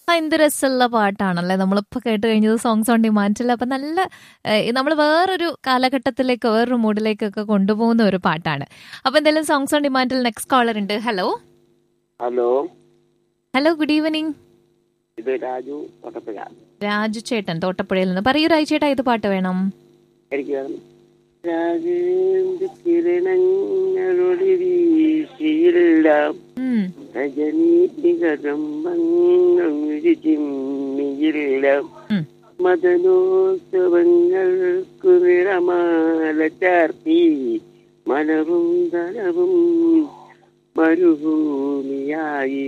ആ എന്ത് രസമുള്ള പാട്ടാണല്ലേ നമ്മളിപ്പോൾ കേട്ട് കഴിഞ്ഞത് സോങ്സ് ഓൺ ഡിമാൻഡിൽ അപ്പം നല്ല നമ്മൾ വേറൊരു കാലഘട്ടത്തിലേക്ക് വേറൊരു മൂഡിലേക്കൊക്കെ കൊണ്ടുപോകുന്ന ഒരു പാട്ടാണ് അപ്പം എന്തായാലും സോങ്സ് ഓൺ ഡിമാൻഡിൽ നെക്സ്റ്റ് കോളർ ഉണ്ട് hello hello hello good evening ഇത് രാജു തൊട്ടപ്പുഴ രാജു ചേട്ടൻ തോട്ടപ്പുഴയിൽ നിന്ന് പറയൂ രാജു ചേട്ടാ ഇത് പാട്ട് വേണം എനിക്ക് വേണം രാജേന്ദ്ര കിരണങ്ങളുടെ വീശിയില്ല ഉം, രജനീകരം ചിമ്മിയില്ല ഉം. മദനോത്സവങ്ങൾക്കു നിറമാല ചാർത്തി മനവും ധനവും മരുഭൂമിയായി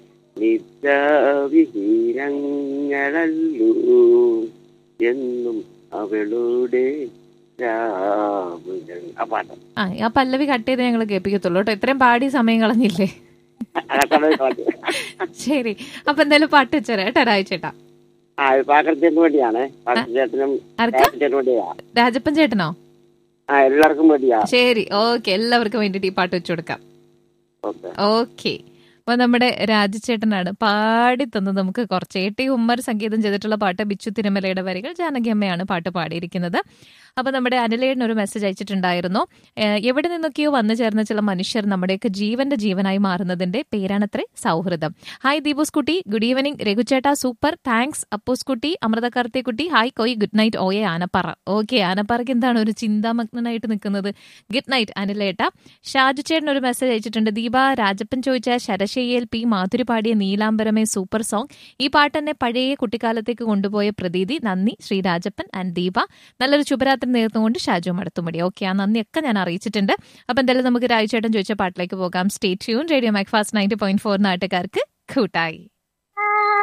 നിത്യാവിഹീനങ്ങളല്ലൂ എന്നും അവളുടെ രാമുകൾ ആ പാട്ട് ആ ആ പല്ലവി കട്ട് ചെയ്ത് ഞങ്ങൾ കേൾപ്പിക്കത്തുള്ളൂ കേട്ടോ ഇത്രയും പാടി സമയം കളഞ്ഞില്ലേ അതൊക്കെ പാട്ട് ശരി അപ്പൊ എന്തായാലും പാട്ട് വെച്ചേരാ കേട്ടോ രാജു ചേട്ടാ ആ ഇത് പാക്കരച്ചേട്ടന് വേണ്ടിയാണേ പാക്കരച്ചേട്ടനും ആർക്കാ രാജച്ചേട്ടനും വേണ്ടിയാ രാജപ്പൻ ചേട്ടനോ ആ എല്ലാവർക്കും വേണ്ടിയാ ശരി ഓക്കെ എല്ലാവർക്കും വേണ്ടിയിട്ട് ഈ പാട്ട് വെച്ചു കൊടുക്കാം ഓക്കെ ഓക്കെ അപ്പൊ നമ്മുടെ രാജചേട്ടനാണ് പാടി തന്നത് നമുക്ക് കുറച്ച് എ ടി ഉമ്മർ സംഗീതം ചെയ്തിട്ടുള്ള പാട്ട് ബിച്ചു തിരുമലയുടെ വരികൾ ജാനകിയമ്മയാണ് പാട്ട് പാടിയിരിക്കുന്നത് അപ്പൊ നമ്മുടെ അനിലേടൻ ഒരു മെസ്സേജ് അയച്ചിട്ടുണ്ടായിരുന്നു ഏഹ് എവിടെ നിന്നൊക്കെയോ വന്നു ചേർന്ന ചില മനുഷ്യർ നമ്മുടെയൊക്കെ ജീവന്റെ ജീവനായി മാറുന്നതിന്റെ പേരാണത്രേ സൗഹൃദം ഹായ് ദീപൂസ് കുട്ടി ഗുഡ് ഈവനിങ് രഘുചേട്ടാ സൂപ്പർ താങ്ക്സ് അപ്പൂസ് കുട്ടി അമൃത കാർത്തി കുട്ടി ഹായ് കോയ് ഗുഡ് നൈറ്റ് ഓയെ ആനപ്പറ ഓക്കെ ആനപ്പറയ്ക്ക് എന്താണ് ഒരു ചിന്താമഗ്നനായിട്ട് നിൽക്കുന്നത് ഗുഡ് നൈറ്റ് അനിലേട്ട ഷാജു ചേട്ടൻ ഒരു മെസ്സേജ് അയച്ചിട്ടുണ്ട് ദീപ രാജപ്പൻ ചോദിച്ച ശരശയ്യയിൽ പി മാധുരി പാടിയ നീലാംബരമേ സൂപ്പർ സോങ് ഈ പാട്ട് എന്നെ പഴയ കുട്ടിക്കാലത്തേക്ക് കൊണ്ടുപോയ പ്രതീതി നന്ദി ശ്രീ രാജപ്പൻ ആൻഡ് ദീപ നല്ലൊരു ശുഭരാത്രി നേർന്നുകൊണ്ട് ഷാജു മടത്തുമടി ഓക്കെ ആ നന്ദിയൊക്കെ ഞാൻ അറിയിച്ചിട്ടുണ്ട് അപ്പൊ എന്തായാലും നമുക്ക് രാജുചേട്ടൻ ചോദിച്ച പാട്ടിലേക്ക് പോകാം stay tune radio Macfast ninety point four നാട്ടുകാർക്ക് കൂട്ടായി